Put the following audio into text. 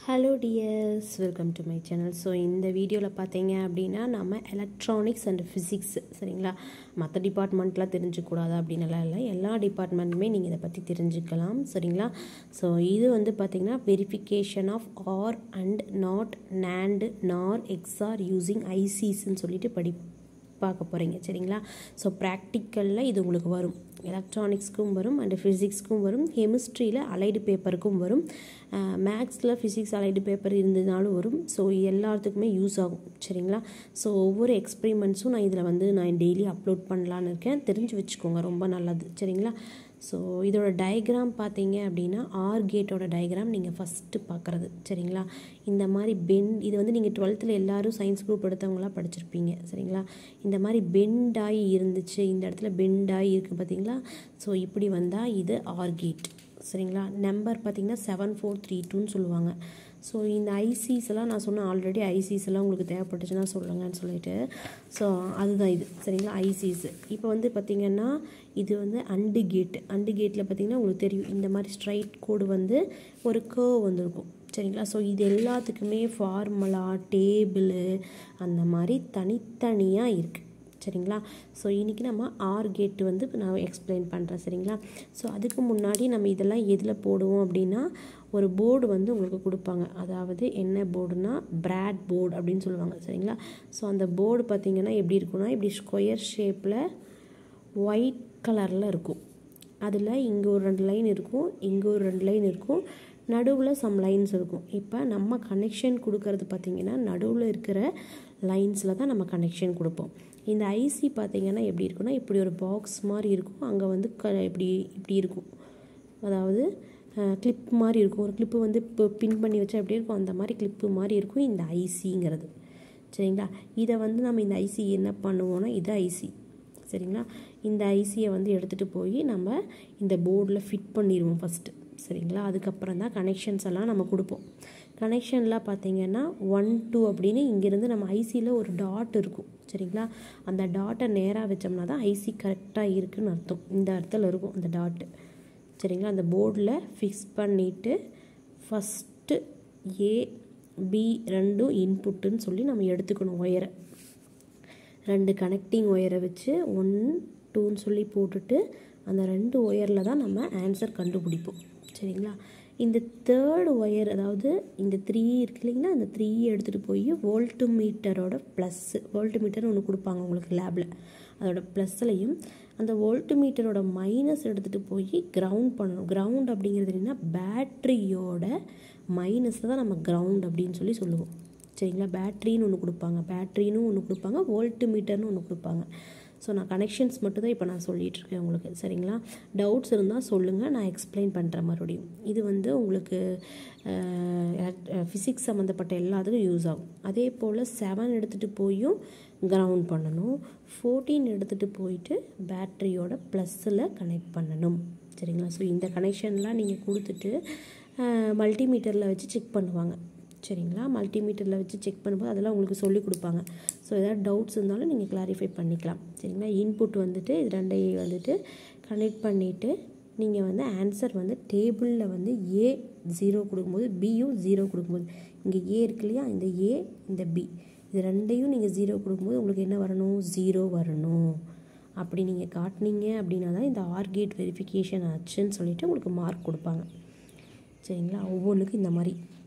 hello dears welcome to my channel so இந்த வீடியோவில் பார்த்தீங்க அப்படின்னா நம்ம எலக்ட்ரானிக்ஸ் அண்ட் ஃபிசிக்ஸ் சரிங்களா மற்ற டிபார்ட்மெண்ட்லாம் தெரிஞ்சுக்கூடாது அப்படின்னுலாம் இல்லை எல்லா டிபார்ட்மெண்ட்டுமே நீங்கள் இதை பற்றி தெரிஞ்சுக்கலாம் சரிங்களா ஸோ இது வந்து பார்த்திங்கன்னா verification of or and not nand nor XOR using ஐசிஸ்ன்னு சொல்லிட்டு படி பார்க்க போகிறீங்க சரிங்களா ஸோ ப்ராக்டிக்கலில் இது உங்களுக்கு வரும் எலக்ட்ரானிக்ஸ்க்கும் வரும் அண்ட் ஃபிசிக்ஸ்க்கும் வரும் கெமிஸ்ட்ரியில் அலைடு பேப்பருக்கும் வரும் மேக்ஸில் ஃபிசிக்ஸ் அலைடு பேப்பர் இருந்ததுனாலும் வரும் ஸோ எல்லாத்துக்குமே யூஸ் ஆகும் சரிங்களா ஸோ ஒவ்வொரு எக்ஸ்பெரிமெண்ட்ஸும் நான் இதில் வந்து நான் டெய்லி அப்லோட் பண்ணலான்னு இருக்கேன் தெரிஞ்சு வச்சுக்கோங்க ரொம்ப நல்லது சரிங்களா ஸோ இதோட டயக்ராம் பார்த்தீங்க அப்படின்னா ஆர் கேட்டோட டயக்ராம் நீங்கள் ஃபஸ்ட்டு பார்க்குறது சரிங்களா இந்த மாதிரி பெண்ட் இது வந்து நீங்கள் டுவெல்த்தில் எல்லோரும் சயின்ஸ் குரூப் எடுத்தவங்களாம் படிச்சிருப்பீங்க சரிங்களா இந்த மாதிரி பெண்ட் ஆகி இருந்துச்சு இந்த இடத்துல பெண்ட் ஆகி இருக்குது பார்த்தீங்களா ஸோ இப்படி வந்தால் இது ஆர் கேட் சரிங்களா நம்பர் பார்த்தீங்கன்னா செவன் ஃபோர் த்ரீ டூன்னு சொல்லுவாங்க ஸோ இந்த ஐசிஸ் எல்லாம் நான் சொன்னேன் ஆல்ரெடி ஐசிஸ் எல்லாம் உங்களுக்கு தேவைப்பட்டுச்சுன்னா சொல்லுங்கன்னு சொல்லிட்டு ஸோ அதுதான் இது சரிங்களா ஐசிஸ் இப்போ வந்து பார்த்திங்கன்னா இது வந்து அண்டு கேட்டு அண்டு கேட்டில் பார்த்திங்கன்னா உங்களுக்கு தெரியும் இந்த மாதிரி ஸ்ட்ரைட் கோடு வந்து ஒரு கேர்வ் வந்திருக்கும் சரிங்களா ஸோ இது எல்லாத்துக்குமே ஃபார்முலா டேபிளு அந்த மாதிரி தனித்தனியாக இருக்குது சரிங்களா ஸோ இன்றைக்கி நம்ம ஆர் கேட்டு வந்து நான் எக்ஸ்பிளைன் பண்ணுறேன் சரிங்களா ஸோ அதுக்கு முன்னாடி நம்ம இதெல்லாம் எதில் போடுவோம் அப்படின்னா ஒரு போர்டு வந்து உங்களுக்கு கொடுப்பாங்க அதாவது என்ன போர்டுனா பிராட் போர்டு அப்படின்னு சொல்லுவாங்க சரிங்களா ஸோ அந்த போர்டு பார்த்திங்கன்னா எப்படி இருக்குன்னா இப்படி ஸ்கொயர் ஷேப்பில் ஒயிட் கலரில் இருக்கும் அதில் இங்கே ஒரு ரெண்டு லைன் இருக்கும் இங்கே ஒரு ரெண்டு லைன் இருக்கும் நடுவில் சம் லைன்ஸ் இருக்கும் இப்போ நம்ம கனெக்ஷன் கொடுக்கறது பார்த்திங்கன்னா நடுவில் இருக்கிற லைன்ஸில் தான் நம்ம கனெக்ஷன் கொடுப்போம் இந்த ஐசி பார்த்திங்கன்னா எப்படி இருக்குன்னா இப்படி ஒரு பாக்ஸ் மாதிரி இருக்கும் அங்கே வந்து க இப்படி இப்படி இருக்கும் அதாவது கிளிப் மாதிரி இருக்கும் ஒரு கிளிப்பு வந்து இப்போ பின் பண்ணி வச்சா எப்படி இருக்கும் அந்த மாதிரி கிளிப்பு மாதிரி இருக்கும் இந்த ஐசிங்கிறது சரிங்களா இதை வந்து நம்ம இந்த ஐசி என்ன பண்ணுவோன்னா இது ஐசி சரிங்களா இந்த ஐசியை வந்து எடுத்துகிட்டு போய் நம்ம இந்த போர்டில் ஃபிட் பண்ணிடுவோம் ஃபஸ்ட்டு சரிங்களா அதுக்கப்புறம் தான் கனெக்ஷன்ஸ் எல்லாம் நம்ம கொடுப்போம் கனெக்ஷன்லாம் பார்த்தீங்கன்னா ஒன் டூ அப்படின்னு இங்கேருந்து நம்ம ஐசியில் ஒரு டாட் இருக்கும் சரிங்களா அந்த டாட்டை நேராக வச்சோம்னா தான் ஐசி கரெக்டாக இருக்குதுன்னு அர்த்தம் இந்த இடத்துல இருக்கும் அந்த டாட்டு சரிங்களா அந்த போர்டில் ஃபிக்ஸ் பண்ணிவிட்டு ஃபஸ்ட்டு ஏ பி ரெண்டும் இன்புட்டுன்னு சொல்லி நம்ம எடுத்துக்கணும் ஒயரை ரெண்டு கனெக்டிங் ஒயரை வச்சு ஒன் டூன்னு சொல்லி போட்டுட்டு அந்த ரெண்டு ஒயரில் தான் நம்ம ஆன்சர் கண்டுபிடிப்போம் சரிங்களா இந்த தேர்டு ஒயர் அதாவது இந்த த்ரீ இருக்கு இல்லைங்களா அந்த த்ரீ எடுத்துகிட்டு போய் வோல்ட்டு மீட்டரோட ப்ளஸ்ஸு வோல்ட்டு மீட்டர் ஒன்று கொடுப்பாங்க உங்களுக்கு லேபில் அதோட ப்ளஸ்லையும் அந்த வோல்ட்டு மீட்டரோட மைனஸ் எடுத்துகிட்டு போய் கிரவுண்ட் பண்ணணும் கிரவுண்ட் அப்படிங்கிறது என்னென்னா பேட்ரியோட மைனஸில் தான் நம்ம கிரவுண்ட் அப்படின்னு சொல்லி சொல்லுவோம் சரிங்களா பேட்ரின்னு ஒன்று கொடுப்பாங்க பேட்ரின்னு ஒன்று கொடுப்பாங்க வோல்ட்டு மீட்டர்னு ஒன்று கொடுப்பாங்க ஸோ நான் கனெக்ஷன்ஸ் மட்டும் தான் இப்போ நான் சொல்லிகிட்ருக்கேன் உங்களுக்கு சரிங்களா டவுட்ஸ் இருந்தால் சொல்லுங்கள் நான் எக்ஸ்பிளைன் பண்ணுறேன் மறுபடியும் இது வந்து உங்களுக்கு ஃபிசிக்ஸ் சம்மந்தப்பட்ட எல்லாத்துக்கும் யூஸ் ஆகும் அதே போல் செவன் எடுத்துகிட்டு போயும் கிரவுண்ட் பண்ணணும் ஃபோர்டீன் எடுத்துகிட்டு போயிட்டு பேட்ரியோட ப்ளஸ்ஸில் கனெக்ட் பண்ணணும் சரிங்களா ஸோ இந்த கனெக்ஷன்லாம் நீங்கள் கொடுத்துட்டு மல்டிமீட்டரில் வச்சு செக் பண்ணுவாங்க சரிங்களா மல்டிமீட்டரில் வச்சு செக் பண்ணும்போது அதெல்லாம் உங்களுக்கு சொல்லி கொடுப்பாங்க ஸோ ஏதாவது டவுட்ஸ் இருந்தாலும் நீங்கள் கிளாரிஃபை பண்ணிக்கலாம் சரிங்களா இன்புட் வந்துட்டு இது ரெண்டையும் வந்துட்டு கனெக்ட் பண்ணிவிட்டு நீங்கள் வந்து ஆன்சர் வந்து டேபிளில் வந்து ஏ ஜீரோ கொடுக்கும்போது பியும் ஜீரோ கொடுக்கும்போது இங்கே ஏ இருக்கு இல்லையா இந்த ஏ இந்த பி இது ரெண்டையும் நீங்கள் ஜீரோ கொடுக்கும்போது உங்களுக்கு என்ன வரணும் ஜீரோ வரணும் அப்படி நீங்கள் காட்டினீங்க அப்படின்னா தான் இந்த ஆர்கேட் வெரிஃபிகேஷன் ஆச்சுன்னு சொல்லிவிட்டு உங்களுக்கு மார்க் கொடுப்பாங்க சரிங்களா ஒவ்வொன்றுக்கும் இந்த மாதிரி